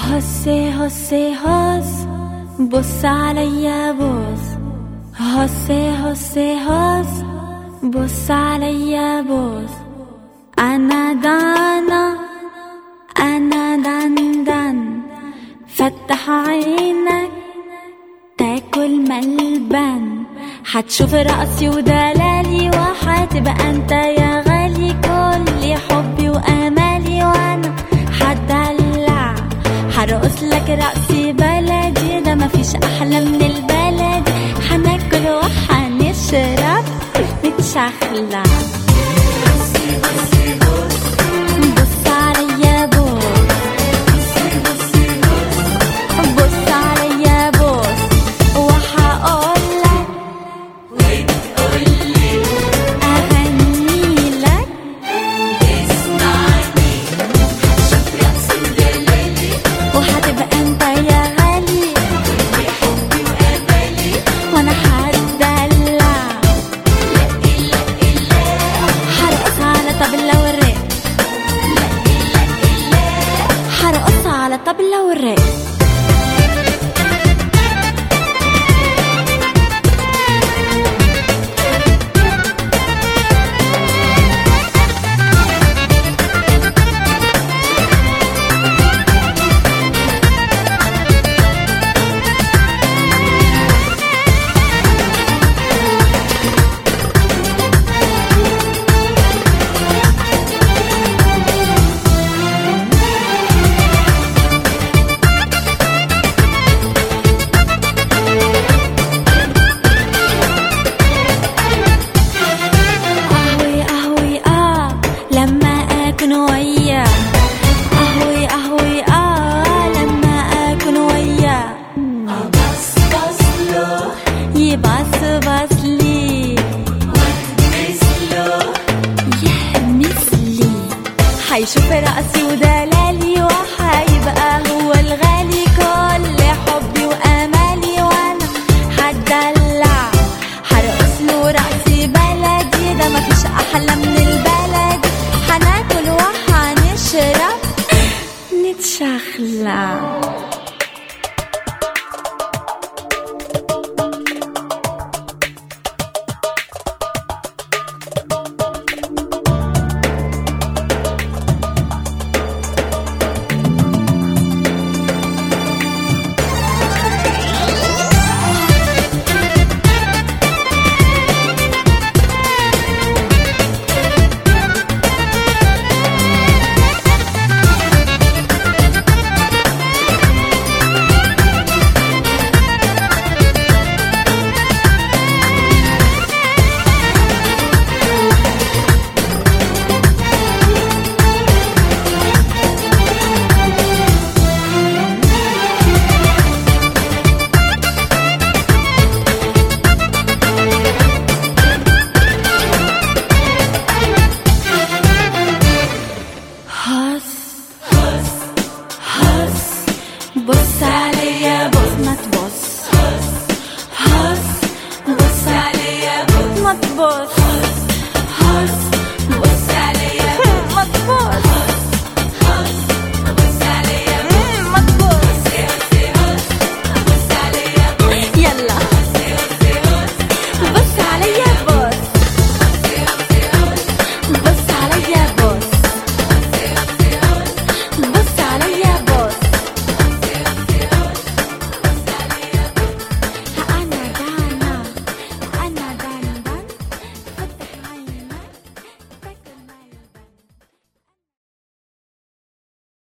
هسي هسي هس بص عليا بص هسي هسي هس بص عليا بص أنا دانا أنا دان دان فتح عينك تاكل ملبن حتشوف رقصي ودلالي وحتبقى انت يا غالي كل حبي وامالي وانا حدلع هرقص لك رقصي بلدي ده مفيش احلى من البلد هناكل وحنشرب نتشخلع بص عليا بص بص عليا بص وهقولك أغني لك وهتبقى انت يا غالي وانا هتدلع هرقص على طبلة والرق هرقص على طبلة والرق أهوي أهوي آه لما أكون وياه أهوي أهوي آه لما أكون وياه يبص بص لي يحمس لي حيشوف رأسي ودلالي وحيبقى هو الغالي كل حبي وأمالي وأنا هدلع هرقص له رأسي بلدي ده مفيش أحلى من البلد هناكل وهنشرب نتشخلع هس هس بص عليا